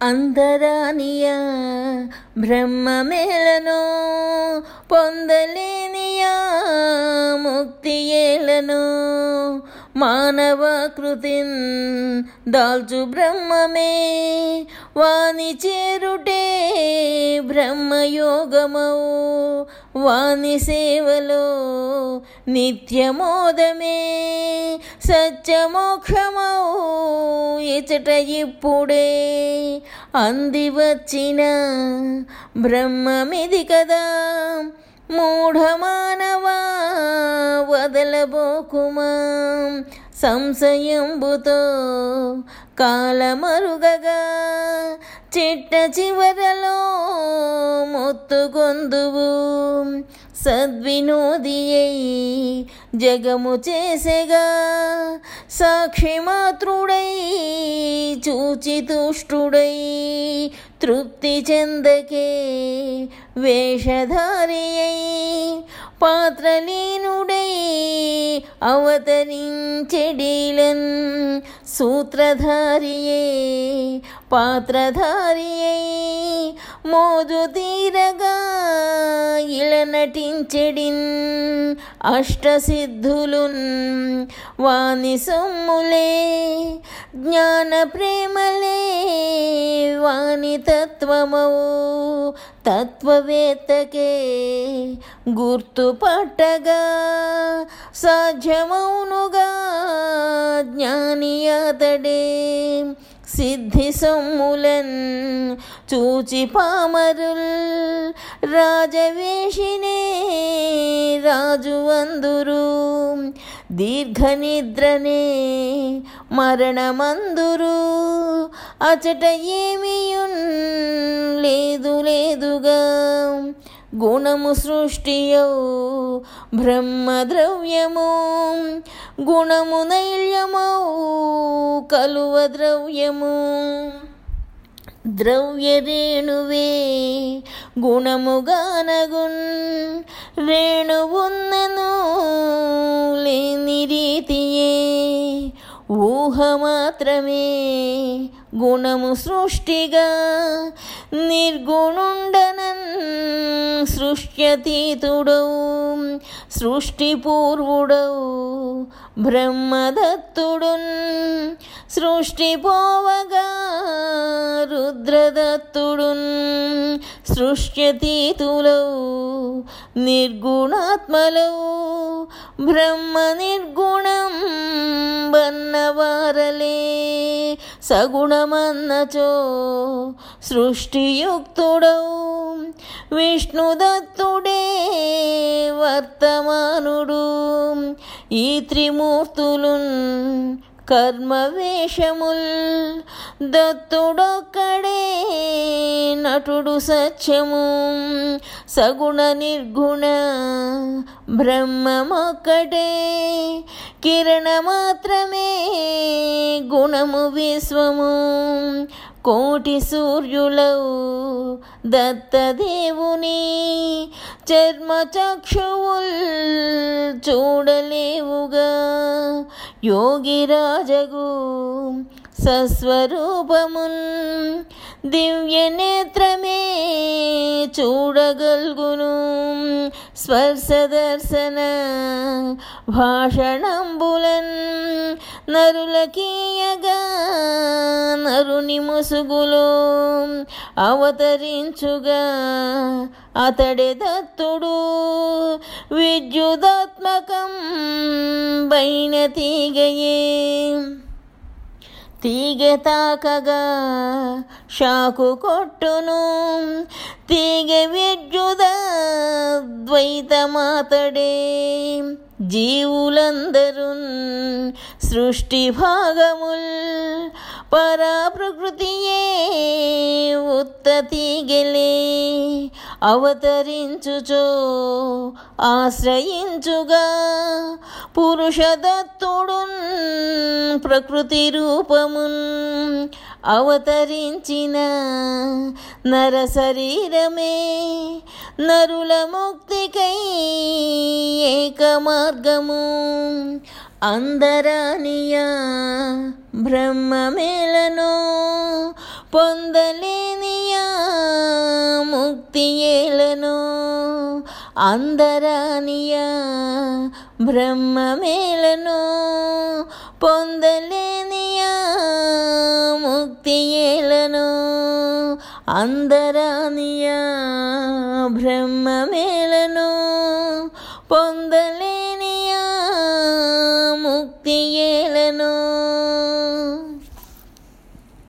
అందరానియా బ్రహ్మమేళను పొందలేనియా ముక్తి ఏలను మానవాకృతిన్ దాల్చు బ్రహ్మమే వాని చేరుటే బ్రహ్మయోగమౌ వాని సేవలో నిత్యమోదమే సత్యమోక్షమౌ ఇచట ఇప్పుడే అంది వచ్చిన బ్రహ్మమిది కదా మూఢమానవా వదలబోకుమా సంశయంబుతో కాలమరుగగా చిట్ట చివరలో మొత్తుకొందువు సద్వినోదియై జగము చేసెగా సాక్షి మాతృడై చూచి తుష్టుడై తృప్తి చెందకే వేషధారి అయి పాత్రలీనుడై అవతరించెడిలన్ సూత్రధారియే పాత్రధారియై మోజు తీరగా ఇల నటించెడిన్ అష్టసిద్ధులున్ వాని సొమ్ములే జ్ఞాన ప్రేమలే వాని తత్వమౌ తత్వవేత్తకే గుర్తుపట్టగా సాధ్యమౌనుగా జ్ఞాని అతడే సిద్ధి సొమ్ములన్ చూచి పామరుల్ రాజవేషినే రాజు అందురు దీర్ఘనిద్రనే మరణమందురు అచట ఏమియున్ లేదు లేదుగా గుణము సృష్టియౌ బ్రహ్మద్రవ్యము గుణము నైల్యమౌ కలువ ద్రవ్యము ద్రవ్యరేణువే గుణముగానగున్ రేణువున్నను లేని రీతియే ఊహ మాత్రమే గుణము సృష్టిగా నిర్గుణుండనన్ సృష్ట్యతీతుడౌ సృష్టి పూర్వుడౌ బ్రహ్మదత్తుడున్ సృష్టి పోవగా రుద్రదత్తుడున్ సృష్ట్యతీతులౌ నిర్గుణాత్మలౌ బ్రహ్మ నిర్గుణం వన్నవారలే సగుణమన్నచో సృష్టియుక్తుడౌ విష్ణుదత్తుడే వర్తమానుడు ఈ త్రిమూర్తులున్ కర్మవేషముల్ దత్తుడొక్కడే నటుడు సత్యము సగుణ నిర్గుణ బ్రహ్మమొక్కటే కిరణ మాత్రమే గుణము విశ్వము కోటి సూర్యులౌ దత్తదేవుని చర్మచక్షువుల్ చూడలేవుగా యోగిరాజగు సస్వరూపమున్ దివ్య నేత్రమే చూడగల్గును స్పర్శ దర్శన భాషణంబులన్ నరులకీయగా నరుని ముసుగులో అవతరించుగా అతడే దత్తుడు విద్యుదాత్మకం బైన తీగయే తీగ తాకగా షాకు కొట్టును తీగ విద్యుద ద్వైతమాతడే జీవులందరూ సృష్టి భాగముల్ పరా ప్రకృతియే ఉత్త తీగలే అవతరించుచో ఆశ్రయించుగా పురుషదత్తుడున్ ప్రకృతి రూపమున్ అవతరించిన నర శరీరమే నరుల ముక్తికై ఏక మార్గము అందరానియా బ్రహ్మమేలను పొందలేనియా ముక్తి ఏలను అందరానియా బ్రహ్మమేలను పొందలేనియా ముక్తి ఏలను అందరానియా బ్రహ్మమేలను పొందలేనియా